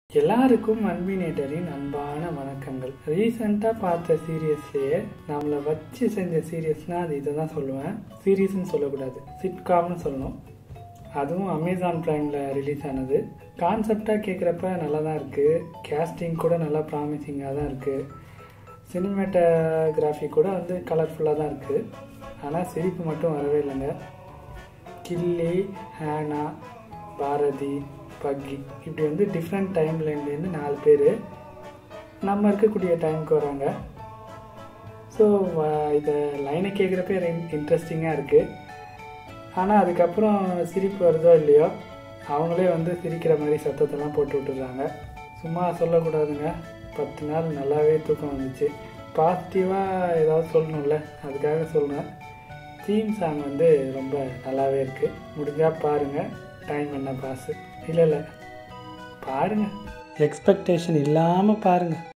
எல்லாருக்கும் அன்பினேட்டரின் அன்பான வணக்கங்கள் ரீசெண்டாக பார்த்த சீரியஸ்லேயே நம்மளை வச்சு செஞ்ச சீரியஸ்னால் அது இதை தான் சொல்லுவேன் சீரியஸ்னு சொல்லக்கூடாது சிட்காம்னு சொல்லணும் அதுவும் அமேசான் ப்ரைமில் ரிலீஸ் ஆனது கான்செப்டாக கேட்குறப்ப நல்லா தான் இருக்குது கேஸ்டிங் கூட நல்லா ப்ராமிசிங்காக தான் இருக்குது சினிமேட்டோகிராஃபி கூட வந்து கலர்ஃபுல்லாக தான் இருக்குது ஆனால் சிரிப்பு மட்டும் வரவே இல்லைங்க கில்லி ஹேனா பாரதி பக்கி இப்படி வந்து டிஃப்ரெண்ட் டைம்லேருந்து நாலு பேர் நம்ம இருக்கக்கூடிய டைமுக்கு வராங்க ஸோ இதை லைனை கேட்குறப்ப இன்ட்ரெஸ்டிங்காக இருக்குது ஆனால் அதுக்கப்புறம் சிரிப்பு வருதோ இல்லையோ அவங்களே வந்து சிரிக்கிற மாதிரி சத்தத்தெல்லாம் போட்டு விட்டுறாங்க சும்மா சொல்லக்கூடாதுங்க பத்து நாள் நல்லாவே தூக்கம் வந்துச்சு பாசிட்டிவாக ஏதாவது சொல்லணும்ல அதுக்காக சொல்லுவேன் தீம் சாங் வந்து ரொம்ப நல்லாவே இருக்குது முடிஞ்சால் பாருங்கள் டைம் என்ன பாஸு இல்லை இல்லை பாருங்கள் எக்ஸ்பெக்டேஷன் இல்லாமல் பாருங்கள்